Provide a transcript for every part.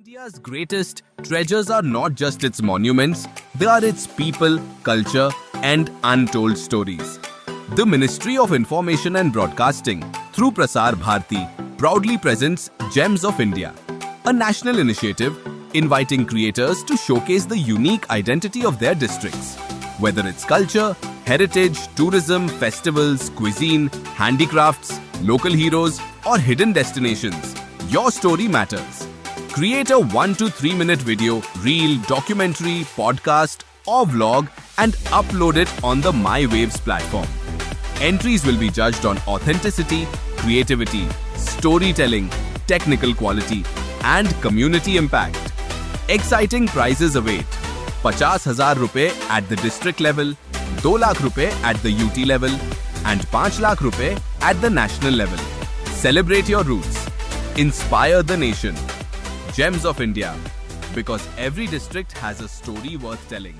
India's greatest treasures are not just its monuments, they are its people, culture, and untold stories. The Ministry of Information and Broadcasting, through Prasar Bharati, proudly presents Gems of India, a national initiative inviting creators to showcase the unique identity of their districts. Whether it's culture, heritage, tourism, festivals, cuisine, handicrafts, local heroes, or hidden destinations, your story matters. Create a 1 to 3 minute video, reel, documentary, podcast, or vlog and upload it on the MyWaves platform. Entries will be judged on authenticity, creativity, storytelling, technical quality, and community impact. Exciting prizes await. 50,000 rupees at the district level, 2 lakh rupees at the UT level, and 5 lakh rupees at the national level. Celebrate your roots. Inspire the nation. Gems of India. Because every district has a story worth telling.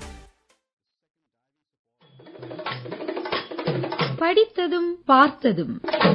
படித்ததும் பார்த்ததும்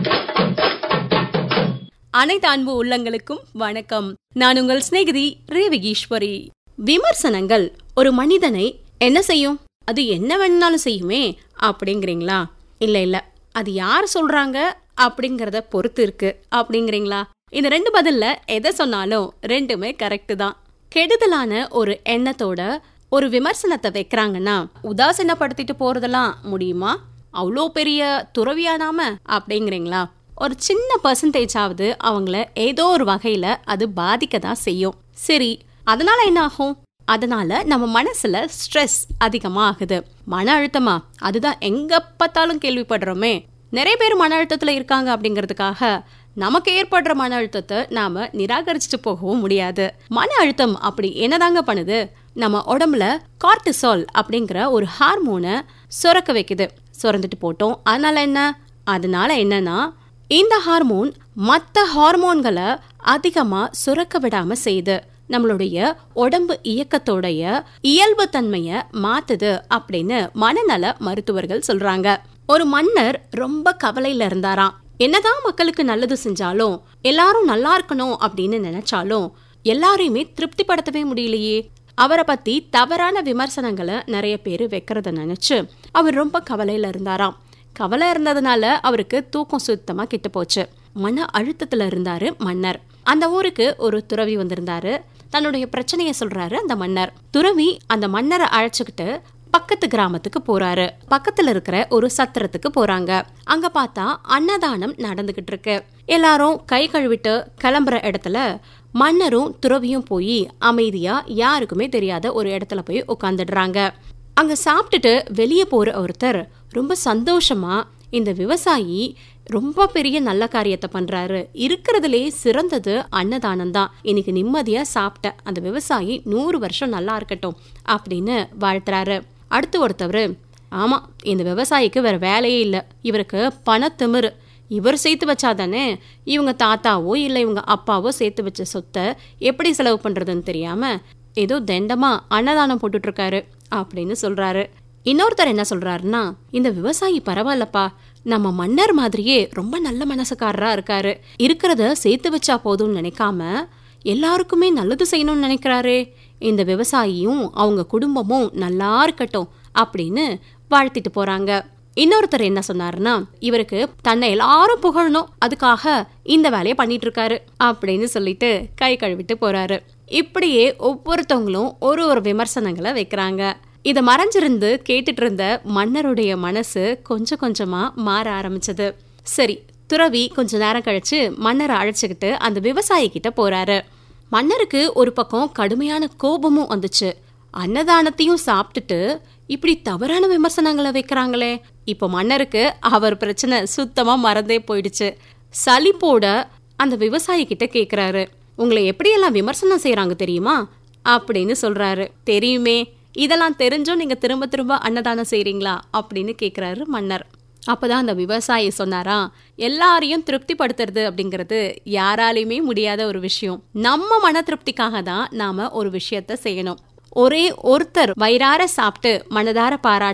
அனைத்து அன்பு உள்ளங்களுக்கும் வணக்கம் நான் உங்கள் சிநேகிதி ரேவகீஸ்வரி விமர்சனங்கள் ஒரு மனிதனை என்ன செய்யும் அது என்ன வேணும்னாலும் செய்யுமே அப்படிங்கிறீங்களா இல்ல இல்ல அது யார் சொல்றாங்க அப்படிங்கறத பொறுத்து இருக்கு அப்படிங்கிறீங்களா இந்த ரெண்டு பதில்ல எதை சொன்னாலும் ரெண்டுமே கரெக்ட் தான் கெடுதலான ஒரு எண்ணத்தோட ஒரு விமர்சனத்தை வைக்கிறாங்கன்னா உதாசீனப்படுத்திட்டு போறதெல்லாம் முடியுமா அவ்வளோ பெரிய துறவியானாம அப்படிங்கிறீங்களா ஒரு சின்ன பர்சன்டேஜ் ஆவது அவங்கள ஏதோ ஒரு வகையில அது பாதிக்க தான் செய்யும் சரி அதனால என்ன ஆகும் அதனால நம்ம மனசுல ஸ்ட்ரெஸ் அதிகமா ஆகுது மன அழுத்தமா அதுதான் எங்க பார்த்தாலும் கேள்விப்படுறோமே நிறைய பேர் மன அழுத்தத்துல இருக்காங்க அப்படிங்கிறதுக்காக நமக்கு ஏற்படுற மன அழுத்தத்தை நாம நிராகரிச்சுட்டு போகவும் முடியாது மன அழுத்தம் அப்படி என்னதாங்க பண்ணுது நம்ம உடம்புல கார்டிசால் அப்படிங்கிற ஒரு ஹார்மோனை சுரக்க வைக்குது சுரந்துட்டு போட்டோம் அதனால என்ன அதனால என்னன்னா இந்த ஹார்மோன் மற்ற ஹார்மோன்களை அதிகமா சுரக்க விடாம செய்யுது நம்மளுடைய உடம்பு இயக்கத்தோடைய இயல்பு தன்மைய மாத்துது அப்படின்னு மனநல மருத்துவர்கள் சொல்றாங்க ஒரு மன்னர் ரொம்ப கவலையில இருந்தாராம் என்னதான் மக்களுக்கு நல்லது செஞ்சாலும் எல்லாரும் நல்லா இருக்கணும் அப்படின்னு நினைச்சாலும் எல்லாரையுமே திருப்திப்படுத்தவே முடியலையே அவரை பத்தி தவறான விமர்சனங்களை நிறைய பேர் வைக்கிறத நினைச்சு அவர் ரொம்ப கவலையில இருந்தாராம் கவலை இருந்ததுனால அவருக்கு தூக்கம் சுத்தமா கிட்டு போச்சு மன அழுத்தத்துல இருந்தாரு மன்னர் அந்த ஊருக்கு ஒரு துறவி வந்திருந்தாரு தன்னுடைய பிரச்சனைய சொல்றாரு அந்த மன்னர் துறவி அந்த மன்னரை அழைச்சுக்கிட்டு பக்கத்து கிராமத்துக்கு போறாரு பக்கத்துல இருக்கிற ஒரு சத்திரத்துக்கு போறாங்க அங்க பார்த்தா அன்னதானம் நடந்துகிட்டு இருக்கு எல்லாரும் கை கழுவிட்டு கிளம்புற இடத்துல மன்னரும் துறவியும் போய் அமைதியா யாருக்குமே தெரியாத ஒரு இடத்துல போய் உட்காந்துடுறாங்க அங்க சாப்பிட்டுட்டு வெளியே போற ஒருத்தர் ரொம்ப சந்தோஷமா இந்த விவசாயி ரொம்ப பெரிய நல்ல காரியத்தை பண்றாரு இருக்கிறதுலே சிறந்தது அன்னதானம் தான் இன்னைக்கு நிம்மதியா சாப்பிட்ட அந்த விவசாயி நூறு வருஷம் நல்லா இருக்கட்டும் அப்படின்னு வாழ்த்துறாரு அடுத்து ஒருத்தவர் ஆமா இந்த விவசாயிக்கு வேற வேலையே இல்லை இவருக்கு பணத்திமிரு இவர் சேர்த்து வச்சாதானே இவங்க தாத்தாவோ இல்லை இவங்க அப்பாவோ சேர்த்து வச்ச சொத்தை எப்படி செலவு பண்றதுன்னு தெரியாம ஏதோ தண்டமா அன்னதானம் போட்டுட்டு இருக்காரு அப்படின்னு சொல்றாரு இன்னொருத்தர் என்ன சொல்றாருன்னா இந்த விவசாயி பரவாயில்லப்பா நம்ம மன்னர் மாதிரியே ரொம்ப நல்ல மனசுக்காரரா இருக்காரு இருக்கிறத சேர்த்து வச்சா போதும்னு நினைக்காம எல்லாருக்குமே நல்லது செய்யணும்னு நினைக்கிறாரே இந்த விவசாயியும் அவங்க குடும்பமும் நல்லா இருக்கட்டும் அப்படின்னு வாழ்த்திட்டு போறாங்க இன்னொருத்தர் என்ன சொன்னாருன்னா இவருக்கு தன்னை எல்லாரும் புகழணும் அதுக்காக இந்த வேலையை பண்ணிட்டு இருக்காரு அப்படின்னு சொல்லிட்டு கை கழுவிட்டு போறாரு இப்படியே ஒவ்வொருத்தவங்களும் ஒரு ஒரு விமர்சனங்களை வைக்கிறாங்க இத மறைஞ்சிருந்து கேட்டுட்டு இருந்த மன்னருடைய மனசு கொஞ்சம் கொஞ்சமா மாற ஆரம்பிச்சது சரி துறவி கொஞ்ச நேரம் கழிச்சு மன்னரை அழைச்சுக்கிட்டு அந்த விவசாயி கிட்ட போறாரு மன்னருக்கு ஒரு பக்கம் கடுமையான கோபமும் வந்துச்சு அன்னதானத்தையும் சாப்பிட்டுட்டு இப்படி தவறான விமர்சனங்களை வைக்கிறாங்களே இப்போ மன்னருக்கு அவர் பிரச்சனை சுத்தமா மறந்தே போயிடுச்சு சலிப்போட அந்த விவசாயி கிட்ட கேக்குறாரு உங்களை எப்படியெல்லாம் விமர்சனம் செய்யறாங்க தெரியுமா அப்படின்னு சொல்றாரு தெரியுமே இதெல்லாம் தெரிஞ்சும் நீங்க திரும்ப திரும்ப அன்னதானம் செய்றீங்களா அப்படின்னு கேக்குறாரு மன்னர் அப்பதான் அந்த விவசாயி சொன்னாரா எல்லாரையும் திருப்திப்படுத்துறது அப்படிங்கிறது யாராலையுமே முடியாத ஒரு விஷயம் நம்ம மன திருப்திக்காக தான் நாம ஒரு விஷயத்த செய்யணும் ஒரே ஒருத்தர் வயிறார சாப்பிட்டு மனதார பாராட்டு